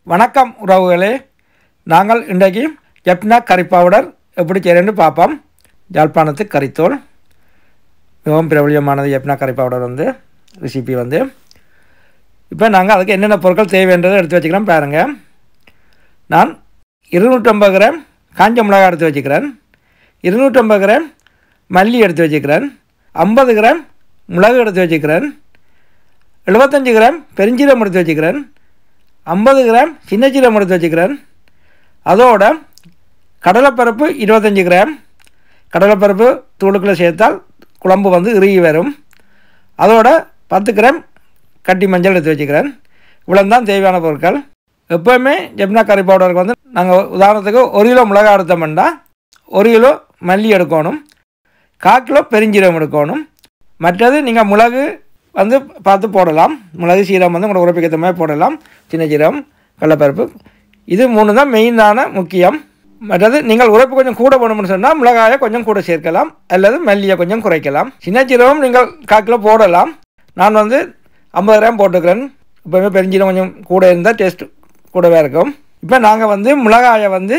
வணக்கம் உறவுகளே நாங்கள் இன்றைக்கு ஜப்னா கறி பவுடர் எப்படி செய்யறேன்னு பார்ப்போம் யாழ்ப்பாணத்து கறித்தூள் மிகவும் பிரபலியமானது ஜப்னா கறி பவுடர் வந்து ரெசிபி வந்து இப்போ நாங்கள் அதுக்கு என்னென்ன பொருட்கள் தேவைன்றதை எடுத்து வச்சுக்கிறோம் பாருங்கள் நான் இருநூற்றம்பது கிராம் காஞ்ச மிளகாய் எடுத்து வச்சுக்கிறேன் இருநூற்றம்பது கிராம் மல்லி எடுத்து வச்சுக்கிறேன் ஐம்பது கிராம் மிளகு எடுத்து வச்சுக்கிறேன் எழுபத்தஞ்சு கிராம் பெருஞ்சீரம் எடுத்து வச்சுக்கிறேன் ஐம்பது கிராம் சின்ன சீரம் எடுத்து வச்சுக்கிறேன் அதோட கடலைப்பருப்பு இருபத்தஞ்சி கிராம் கடலைப்பருப்பு தூளுக்குள்ளே சேர்த்தால் குழம்பு வந்து இறுகி வரும் அதோட பத்து கிராம் கட்டி மஞ்சள் எடுத்து வச்சுக்கிறேன் இவ்வளோ தான் தேவையான பொருட்கள் எப்போவுமே ஜெப்னா கறி பவுடருக்கு வந்து நாங்கள் உதாரணத்துக்கு ஒரு கிலோ மிளகாய் எடுத்தோம்னா ஒரு கிலோ மல்லி எடுக்கணும் கால் கிலோ பெருஞ்சீரகம் எடுக்கணும் மற்றது நீங்கள் மிளகு வந்து பார்த்து போடலாம் மிளகு சீரகம் வந்து உங்களோட உரைப்புக்கு ஏற்ற மாதிரி போடலாம் சின்ன சீரகம் கடலப்பருப்பு இது மூணு தான் மெயினான முக்கியம் மற்றது நீங்கள் உரைப்பு கொஞ்சம் கூட போடணும்னு சொன்னால் மிளகாயை கொஞ்சம் கூட சேர்க்கலாம் அல்லது மல்லியை கொஞ்சம் குறைக்கலாம் சின்ன சீரகம் நீங்கள் கால் கிலோ போடலாம் நான் வந்து ஐம்பது கிராம் போட்டுக்கிறேன் எப்போவுமே பெருஞ்சீரகம் கொஞ்சம் கூட இருந்தால் டேஸ்ட் கூடவே இருக்கும் இப்போ நாங்கள் வந்து மிளகாயை வந்து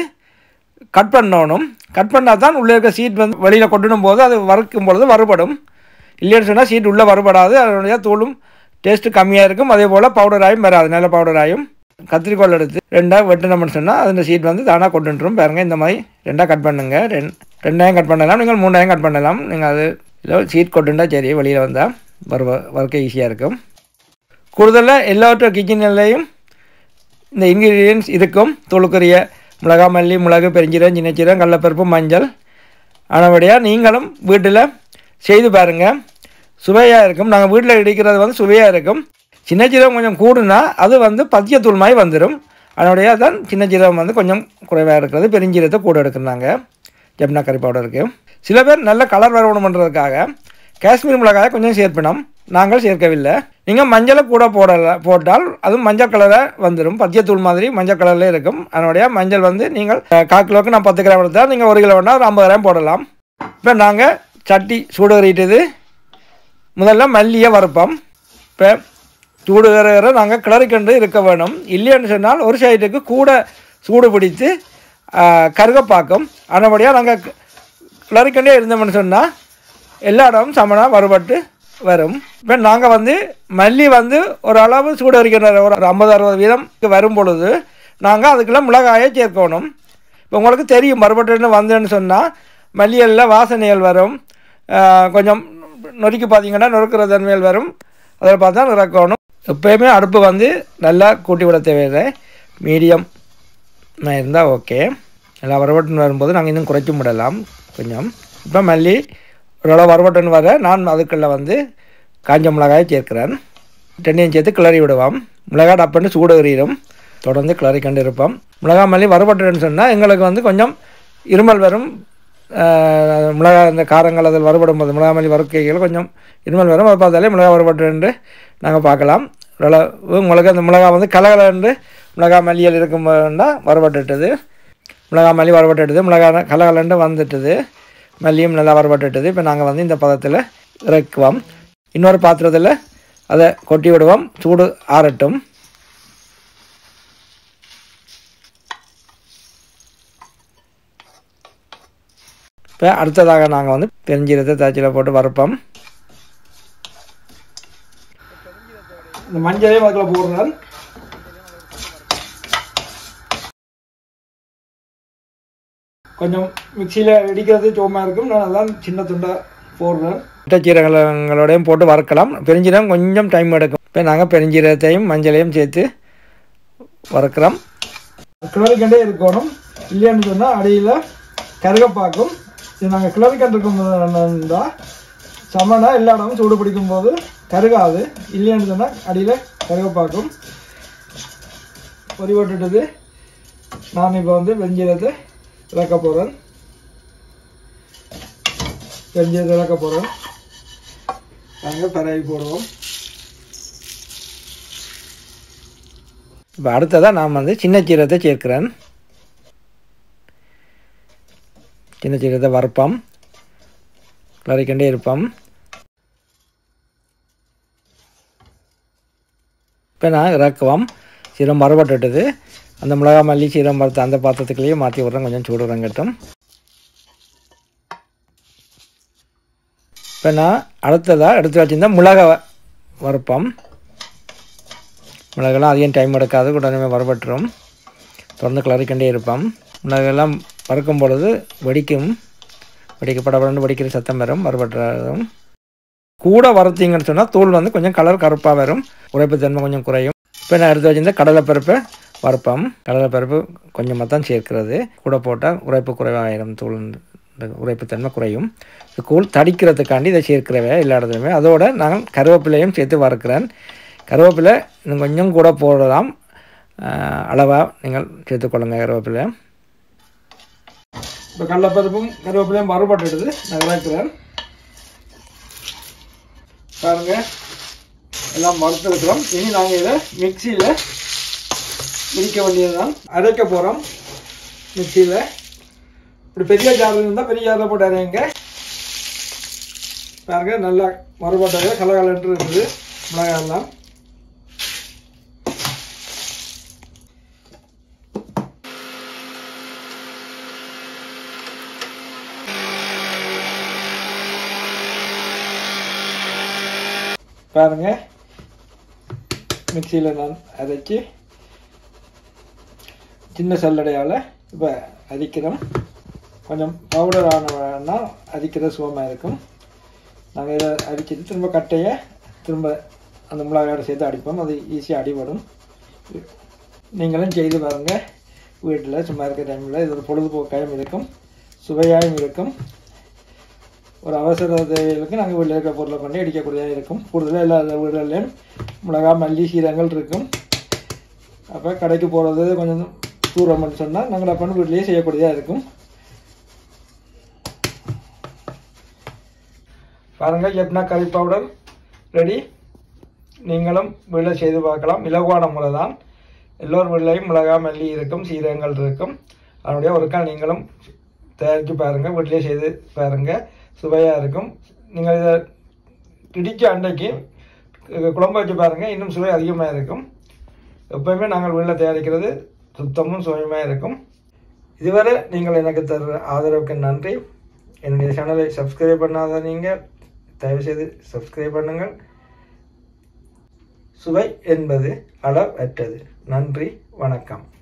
கட் பண்ணணும் கட் பண்ணால் தான் உள்ளே இருக்க சீட் வந்து வெளியில் கொட்டிடும் போது அது வறுக்கும் பொழுது வறுபடும் இல்லைன்னு சொன்னால் சீட் உள்ளே வறுபடாது அதனுடைய தூளும் டேஸ்ட்டு கம்மியாக இருக்கும் அதே போல் பவுடராயும் வராது நல்ல பவுடராயும் கத்திரிக்கோல் எடுத்து ரெண்டாக வெட்டினோம்னு சொன்னால் அந்த சீட் வந்து தானாக கொண்டுட்டுரும் பாருங்க இந்த மாதிரி ரெண்டாக கட் பண்ணுங்க ரெண் ரெண்டாயிரம் கட் பண்ணலாம் நீங்கள் மூணாயிரம் கட் பண்ணலாம் நீங்கள் அது இல்லை சீட் கொட்டுண்டா சரி வெளியில் வந்தால் வறுவ வறுக்க ஈஸியாக இருக்கும் கூடுதலாக எல்லாவற்ற கிச்சன்லையும் இந்த இன்க்ரீடியன்ஸ் இருக்கும் தூளுக்குரிய மிளகா மல்லி மிளகு பெருஞ்சீரகம் சின்னச்சீரகம் கடலப்பருப்பு மஞ்சள் ஆனபடியாக நீங்களும் வீட்டில் செய்து பாருங்கள் சுவையாக இருக்கும் நாங்கள் வீட்டில் இடிக்கிறது வந்து சுவையாக இருக்கும் சின்ன சீரகம் கொஞ்சம் கூடுனா அது வந்து பத்தியத்தூள் மாதிரி வந்துடும் அதனுடைய தான் சின்ன சீரகம் வந்து கொஞ்சம் குறைவாக இருக்கிறது பெருஞ்சீரகத்தை கூட எடுக்கிறாங்க ஜப்னா கறி பவுடருக்கு சில பேர் நல்ல கலர் வரணுமன்றதுக்காக காஷ்மீர் மிளகாயை கொஞ்சம் சேர்ப்பினோம் நாங்கள் சேர்க்கவில்லை நீங்கள் மஞ்சளை கூட போடல போட்டால் அதுவும் மஞ்சள் கலராக வந்துடும் பத்தியத்தூள் மாதிரி மஞ்சள் கலரில் இருக்கும் அதனுடைய மஞ்சள் வந்து நீங்கள் அஹ், கால் கிலோவுக்கு நான் பத்து கிராம் எடுத்தால் நீங்கள் ஒரு கிலோ வேணால் ஒரு ஐம்பது கிராம் போடலாம் இப்போ நாங்கள் சட்டி சூடு கறிட்டது முதல்ல மல்லியை வறுப்போம் இப்போ சூடு கற நாங்கள் கிளறிக்கொண்டு இருக்க வேணும் இல்லைன்னு சொன்னால் ஒரு சைடுக்கு கூட சூடு பிடித்து ஆஹ், கருக பார்க்கும் அதன்படியாக நாங்கள் கிளறிக்கொண்டே இருந்தோம்னு சொன்னால் எல்லா இடமும் சமனாக வறுபட்டு வரும் இப்போ நாங்கள் வந்து மல்லி வந்து ஒரு அளவு சூடு வரைக்கிற ஒரு ஐம்பது அறுபது வீதம்க்கு வரும் பொழுது நாங்கள் அதுக்குள்ளே மிளகாயை சேர்க்கணும் இப்போ உங்களுக்கு தெரியும் மறுபட்டுன்னு வந்தேன்னு சொன்னால் மல்லியலில் வாசனைகள் வரும் ஆஹ் கொஞ்சம் நொறுக்கி பார்த்தீங்கன்னா நொறுக்கிற தன்மைகள் வரும் அதில் பார்த்தா இறக்கணும் எப்போயுமே அடுப்பு வந்து நல்லா கூட்டி விட தேவையில்லை மீடியம் நான் இருந்தால் ஓகே நல்லா வரவட்டுன்னு வரும்போது நாங்கள் இன்னும் குறைச்சி விடலாம் கொஞ்சம் இப்போ மல்லி ஓரளவு வரவட்டுன்னு வர நான் அதுக்குள்ளே வந்து காஞ்ச மிளகாயை சேர்க்கிறேன் ரெண்டையும் சேர்த்து கிளறி விடுவோம் மிளகாய் டப்புன்னு சூடு எறியும் தொடர்ந்து கிளறி கொண்டு இருப்போம் மிளகாய் மல்லி வரப்பட்டுன்னு சொன்னால் எங்களுக்கு வந்து கொஞ்சம் இருமல் வரும் ஆஹ், மிளகாய் இந்த காரங்கள் அதில் வறுபடும் போது மிளகாய் மல்லி வறுக்கைகள் கொஞ்சம் இருமல் வரும் அதை பார்த்தாலே மிளகாய் வறுபட்டுன்னு நாங்கள் பார்க்கலாம் ஓரளவு உங்களுக்கு அந்த மிளகாய் வந்து கலகலன்று மிளகாய் மல்லியல் இருக்கும்போதுனா வறுபட்டுட்டது மிளகாய் மல்லி வறுபட்டுட்டது மிளகாய் கலகலண்டு வந்துட்டுது மல்லியும் நல்லா வறுபட்டுட்டது இப்போ நாங்கள் வந்து இந்த பதத்தில் இறக்குவோம் இன்னொரு பாத்திரத்தில் அதை கொட்டி விடுவோம் சூடு ஆறட்டும் இப்போ அடுத்ததாக நாங்கள் வந்து பெருஞ்சீரத்தை தாச்சியில் போட்டு வறுப்போம் இந்த மஞ்சளையும் அதில் போடுறேன் கொஞ்சம் மிக்சியில் இடிக்கிறது சோமா இருக்கும் நான் அதான் சின்ன துண்டாக போடுறேன் சீரகங்களோடையும் போட்டு வறுக்கலாம் பெருஞ்சீரகம் கொஞ்சம் டைம் எடுக்கும் இப்போ நாங்கள் பெருஞ்சீரகத்தையும் மஞ்சளையும் சேர்த்து வறுக்கிறோம் கிளறிக்கண்டே இருக்கணும் இல்லைன்னு சொன்னால் அடியில் கருகப்பாக்கும் இது நாங்கள் கிளறிக்கண்டு இருக்கோம் சமனா எல்லா இடமும் சூடு பிடிக்கும் போது கருகாது இல்லைன்னு சொன்னால் அடியில் கருகப்பாக்கும் பொறி போட்டுட்டது நான் இப்போ வந்து வெஞ்சீரத்தை இறக்க போகிறேன் வெஞ்சீரத்தை இறக்க போகிறேன் நாங்கள் பரவி போடுவோம் இப்போ அடுத்ததாக நான் வந்து சின்ன சீரகத்தை சேர்க்கிறேன் சின்ன சீரகத்தை வறுப்போம் கிளறிக்கொண்டே இருப்போம் இப்போ நான் இறக்குவோம் சீரம் வறுபட்டுட்டுது அந்த மிளகா மல்லி சீரம் வறுத்து அந்த பாத்திரத்துக்குள்ளேயே மாற்றி விட்றேன் கொஞ்சம் சூடு விடுறங்கட்டும் இப்போ நான் அடுத்ததாக எடுத்து வச்சுருந்தா மிளகா வ- வறுப்போம் மிளகெல்லாம் அதிகம் டைம் எடுக்காது உடனே வறுபட்டுரும் தொடர்ந்து கிளறிக்கொண்டே இருப்போம் மிளகெல்லாம் வறுக்கும் பொழுது வெடிக்கும் வெடிக்க படபடன்னு வெடிக்கிற சத்தம் வரும் வறுபட்டுறதும் கூட வறுத்தீங்கன்னு சொன்னால் தூள் வந்து கொஞ்சம் கலர் கருப்பாக வரும் உரைப்புத்தன்மை கொஞ்சம் குறையும் இப்போ நான் எடுத்து வச்சிருந்த கடலைப்பருப்பை வறுப்போம் கடலைப்பருப்பு கொஞ்சமாக தான் சேர்க்கிறது கூட போட்டால் உரைப்பு குறைவாயிரும் தூள் இந்த உரைப்புத்தன்மை குறையும் இது கூழ் தடிக்கிறதுக்காண்டி இதை சேர்க்கிறவே எல்லா இடத்துலையுமே அதோட நான் கருவேப்பிலையும் சேர்த்து வறுக்கிறேன் கருவேப்பிலை இன்னும் கொஞ்சம் கூட போடலாம் அளவாக நீங்கள் சேர்த்துக்கொள்ளுங்க கருவேப்பிலை இப்போ கடலைப்பருப்பும் கருவேப்பிலையும் வறுபட்டுடுது நான் இறக்குறேன் பாருங்க எல்லாம் வறுத்துருக்குறோம் இனி நாங்கள் இதை மிக்சியில் இடிக்க வேண்டியதுதான் அரைக்க போகிறோம் மிக்சியில் இப்படி பெரிய ஜார் இருந்தால் பெரிய ஜாரில் போட்டு அரைங்க பாருங்க நல்லா மறுபட்டது கலகலன்று இருக்குது மிளகாய் எல்லாம் பாருங்க மிக்சியில் நான் அரைச்சி சின்ன சல்லடையால் இப்போ அரிக்கிறோம் கொஞ்சம் பவுடர் ஆனவனா அரிக்கிற சுகமாக இருக்கும் நாங்கள் இதை அரிச்சிட்டு திரும்ப கட்டையை திரும்ப அந்த மிளகாயோட சேர்த்து அடிப்போம் அது ஈஸியாக அடிபடும் நீங்களும் செய்து பாருங்கள் வீட்டில் சும்மா இருக்கிற டைமில் இது ஒரு பொழுதுபோக்காயும் இருக்கும் சுவையாயும் இருக்கும் ஒரு அவசர தேவைகளுக்கு நாங்கள் வீட்டில் இருக்கிற பொருளை கொண்டு அடிக்கக்கூடியதாக இருக்கும் கூடுதலாக எல்லா வீடுகள்லையும் மிளகா மல்லி சீரகங்கள் இருக்கும் அப்போ கடைக்கு போகிறது கொஞ்சம் தூரம்னு சொன்னால் நாங்கள் அப்போ வீட்லேயே செய்யக்கூடியதாக இருக்கும் பாருங்கள் எப்னா கறி பவுடர் ரெடி நீங்களும் வீட்டில் செய்து பார்க்கலாம் இலகுவான முறை தான் எல்லோர் வீட்லேயும் மிளகா மல்லி இருக்கும் சீரகங்கள் இருக்கும் அதனுடைய ஒரு கால் நீங்களும் தயாரித்து பாருங்கள் வீட்டிலே செய்து பாருங்கள் சுவையாக இருக்கும் நீங்கள் இதை இடித்த அன்றைக்கு இது குழம்பு வச்சு பாருங்கள் இன்னும் சுவை அதிகமாக இருக்கும் எப்போயுமே நாங்கள் வீட்டில் தயாரிக்கிறது சுத்தமும் சுவையுமாக இருக்கும் இதுவரை நீங்கள் எனக்கு தர ஆதரவுக்கு நன்றி என்னுடைய சேனலை சப்ஸ்கிரைப் பண்ணாத நீங்கள் தயவுசெய்து சப்ஸ்கிரைப் பண்ணுங்கள் சுவை என்பது அளவற்றது நன்றி வணக்கம்